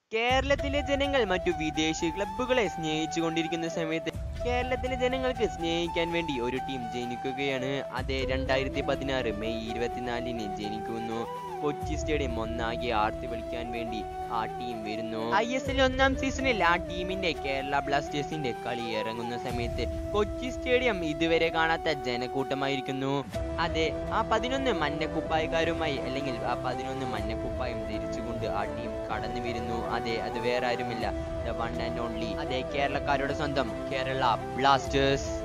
കേരളത്തിലെ ജനങ്ങൾ മറ്റു വിദേശ ക്ലബ്ബുകളെ സ്നേഹിച്ചു കൊണ്ടിരിക്കുന്ന സമയത്ത് കേരളത്തിലെ ജനങ്ങൾക്ക് സ്നേഹിക്കാൻ വേണ്ടി ഒരു ടീം ജനിക്കുകയാണ് അതെ രണ്ടായിരത്തി പതിനാറ് മെയ് ഇരുപത്തിനാലിന് ജനിക്കുന്നു കൊച്ചി സ്റ്റേഡിയം ഒന്നാകെ ആർത്തി വിളിക്കാൻ വേണ്ടി ആ ടീം വരുന്നു ഐ എസ് എൽ ഒന്നാം സീസണിൽ ആ ടീമിന്റെ കേരള ബ്ലാസ്റ്റേഴ്സിന്റെ കളി ഇറങ്ങുന്ന സമയത്ത് കൊച്ചി സ്റ്റേഡിയം ഇതുവരെ കാണാത്ത ജനക്കൂട്ടമായിരിക്കുന്നു അതെ ആ പതിനൊന്ന് മഞ്ഞക്കുപ്പായക്കാരുമായി അല്ലെങ്കിൽ ആ പതിനൊന്ന് മഞ്ഞക്കുപ്പായം ധരിച്ചുകൊണ്ട് ആ ടീം കടന്നു വരുന്നു അതെ അത് വേറെ ആരുമില്ല ദ വൺ ആൻഡ് ഓൺലി അതെ കേരളക്കാരുടെ സ്വന്തം കേരള ബ്ലാസ്റ്റേഴ്സ്